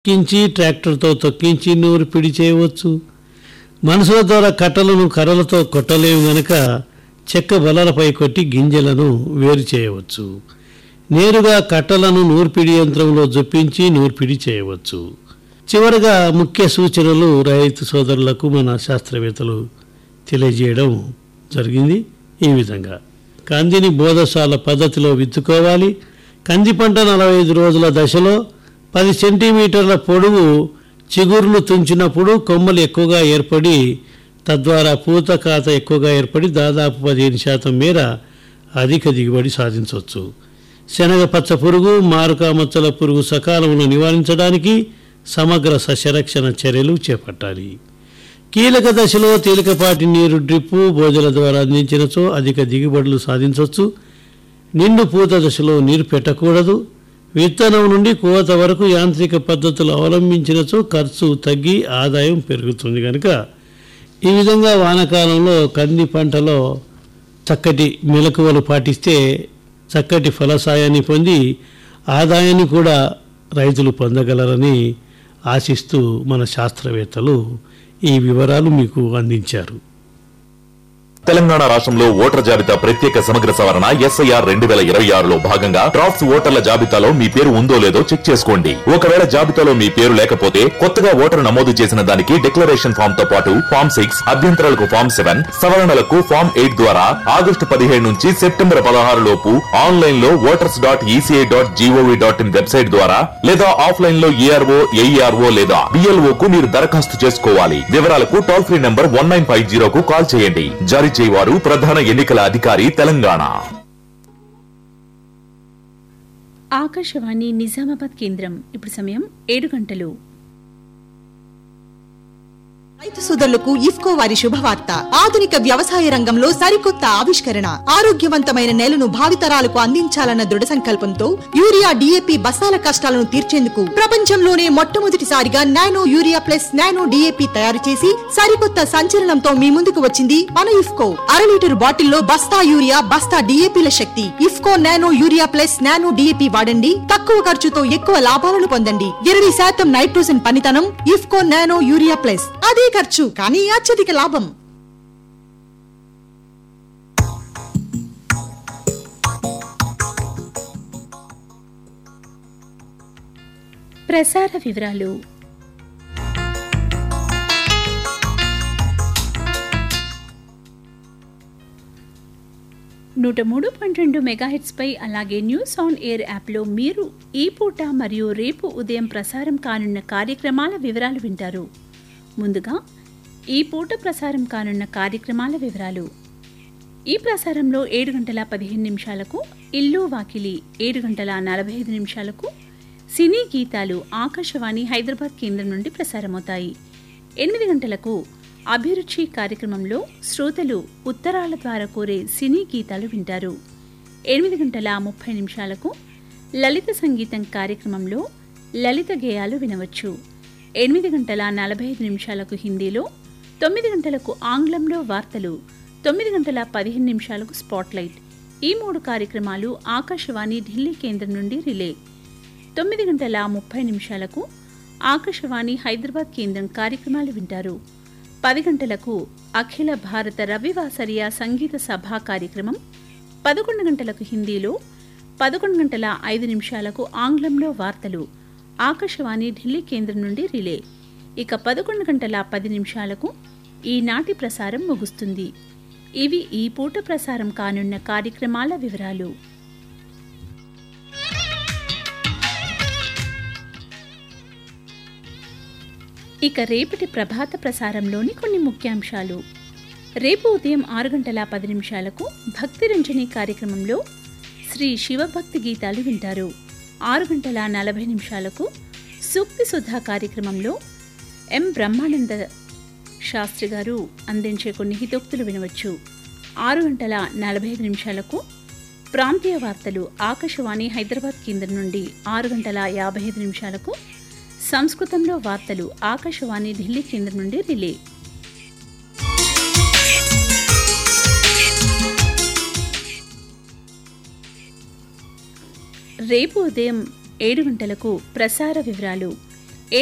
తొక్కించి ట్రాక్టర్తో తొక్కించి నూర్పిడి చేయవచ్చు మనుషుల ద్వారా కట్టలను కర్రలతో కొట్టలేము గనక చెక్క బలలపై కొట్టి గింజలను వేరు చేయవచ్చు నేరుగా కట్టలను నూర్పిడి యంత్రంలో జొప్పించి నూర్పిడి చేయవచ్చు చివరగా ముఖ్య సూచనలు రైతు సోదరులకు మన శాస్త్రవేత్తలు తెలియజేయడం జరిగింది ఈ విధంగా కందిని బోధశాల పద్ధతిలో విత్తుకోవాలి కంది పంట నలభై ఐదు రోజుల దశలో పది సెంటీమీటర్ల పొడవు చిగుర్లు తుంచినప్పుడు కొమ్మలు ఎక్కువగా ఏర్పడి తద్వారా పూత కాత ఎక్కువగా ఏర్పడి దాదాపు పదిహేను శాతం మేర అధిక దిగుబడి సాధించవచ్చు శనగ పచ్చ పురుగు మారుకా మచ్చల పురుగు సకాలంలో నివారించడానికి సమగ్ర సస్యరక్షణ చర్యలు చేపట్టాలి కీలక దశలో తేలికపాటి నీరు డ్రిప్పు భోజన ద్వారా అందించినచో అధిక దిగుబడులు సాధించవచ్చు నిండు పూత దశలో నీరు పెట్టకూడదు విత్తనం నుండి కోత వరకు యాంత్రిక పద్ధతులు అవలంబించినచో ఖర్చు తగ్గి ఆదాయం పెరుగుతుంది కనుక ఈ విధంగా వానాకాలంలో కంది పంటలో చక్కటి మెలకువలు పాటిస్తే చక్కటి ఫలసాయాన్ని పొంది ఆదాయాన్ని కూడా రైతులు పొందగలరని ఆశిస్తూ మన శాస్త్రవేత్తలు ఈ వివరాలు మీకు అందించారు తెలంగాణ రాష్ట్రంలో ఓటర్ జాబితా ప్రత్యేక సమగ్ర సవరణ ఎస్ఐఆర్ రెండు వేల ఇరవై ఆరులో భాగంగా డ్రాఫ్ట్స్ ఓటర్ల జాబితాలో మీ పేరు ఉందో లేదో చెక్ చేసుకోండి ఒకవేళ జాబితాలో మీ పేరు లేకపోతే కొత్తగా ఓటరు నమోదు చేసిన దానికి డిక్లరేషన్ ఫామ్ తో పాటు ఫామ్ సిక్స్ అభ్యంతరాలకు ఫామ్ సెవెన్ సవరణలకు ఫామ్ ఎయిట్ ద్వారా ఆగస్టు పదిహేడు నుంచి సెప్టెంబర్ పదహారు లోపు ఆన్లైన్ లో voters dot ECI dot GOV dot IN website ద్వారా లేదా ఆఫ్లైన్ లో ఏఆర్ఓ ఏఈఆర్ఓ లేదా బిఎల్ఓ కు మీరు దరఖాస్తు చేసుకోవాలి వివరాలకు toll free number one nine five జీరోకు కాల్ చేయండి జారీ చేయవారు ప్రధాన ఎన్నికల అధికారి తెలంగాణ ఆకాశవాణి నిజామాబాద్ కేంద్రం ఇప్పుడు సమయం ఏడు గంటలు రైతు సోదరులకు ఇఫ్కో వారి శుభవార్త ఆధునిక వ్యవసాయ రంగంలో సరికొత్త ఆవిష్కరణ ఆరోగ్యవంతమైన నేలను భావితరాలకు అందించాలన్న దృఢ సంకల్పంతో యూరియా డిఏపి బస్తాల కష్టాలను తీర్చేందుకు ప్రపంచంలోనే మొట్టమొదటిసారిగా nano urea plus nano DAP తయారు చేసి సరికొత్త సంచలనంతో మీ ముందుకు వచ్చింది మన ఇఫ్కో అర లీటర్ బాటిల్లో బస్తా యూరియా బస్తా డిఏపిల శక్తి IFFCO nano urea plus nano DAP వాడండి తక్కువ ఖర్చుతో ఎక్కువ లాభాలను పొందండి ఇరవై శాతం నైట్రోజన్ పనితనం ఇఫ్కో నానో యూరియా ప్లస్ అదే ఖర్చు కానీ అత్యధిక లాభం ప్రసార వివరాలు నూట మూడు పాయింట్ రెండు మెగాహెట్స్పై అలాగే న్యూస్ ఆన్ ఎయిర్ యాప్లో మీరు ఈ పూట మరియు రేపు ఉదయం ప్రసారం కానున్న కార్యక్రమాల వివరాలు వింటారు ముందుగా ఈ పూట ప్రసారం కానున్న కార్యక్రమాల వివరాలు ఈ ప్రసారంలో ఏడు గంటల పదిహేను నిమిషాలకు ఇల్లు వాకిలి ఏడు గంటల నలభై ఐదు నిమిషాలకు సినీ గీతాలు ఆకాశవాణి హైదరాబాద్ కేంద్రం నుండి ప్రసారమవుతాయి ఎనిమిది గంటలకు అభిరుచి కార్యక్రమంలో శ్రోతలు ఉత్తరాల ద్వారా కోరే సినీ గీతాలు వింటారు ఎనిమిది గంటల ముప్పై నిమిషాలకు లలిత సంగీతం కార్యక్రమంలో లలిత గేయాలు వినవచ్చు ఎనిమిది గంటల నలభై ఐదు నిమిషాలకు హిందీలో తొమ్మిది గంటలకు ఆంగ్లంలో వార్తలు తొమ్మిది గంటల పదిహేను నిమిషాలకు స్పాట్లైట్ ఈ మూడు కార్యక్రమాలు ఆకాశవాణి ఢిల్లీ కేంద్రం నుండి రిలే తొమ్మిది గంటల ముప్పై నిమిషాలకు ఆకాశవాణి హైదరాబాద్ కేంద్రం కార్యక్రమాలు వింటారు పది గంటలకు అఖిల భారత రవివాసరియ సంగీత సభా కార్యక్రమం పదకొండు గంటలకు హిందీలో పదకొండు గంటల ఐదు నిమిషాలకు ఆంగ్లంలో వార్తలు ఆకాశవాణి ఢిల్లీ కేంద్రం నుండి రిలే ఇక పదకొండు గంటల పది నిమిషాలకు ఈనాటి ప్రసారం ముగుస్తుంది ఇవి ఈ పూట ప్రసారం కానున్న కార్యక్రమాల వివరాలు ఇక రేపటి ప్రభాత ప్రసారంలోని కొన్ని ముఖ్యాంశాలు రేపు ఉదయం ఆరు గంటల పది నిమిషాలకు భక్తి రంజని కార్యక్రమంలో శ్రీ శివభక్తి గీతాలు వింటారు ఆరు గంటల నలభై నిమిషాలకు సూక్తి సుధా కార్యక్రమంలో ఎం బ్రహ్మానంద శాస్త్రి గారు అందించే కొన్ని హితోక్తులు వినవచ్చు ఆరు గంటల నలభై ఐదు నిమిషాలకు ప్రాంతీయ వార్తలు ఆకాశవాణి హైదరాబాద్ కేంద్రం నుండి ఆరు గంటల యాభై ఐదు నిమిషాలకు సంస్కృతంలో వార్తలు ఆకాశవాణి ఢిల్లీ కేంద్రం నుండి రిలే రేపు ఉదయం ఏడు గంటలకు ప్రసార వివరాలు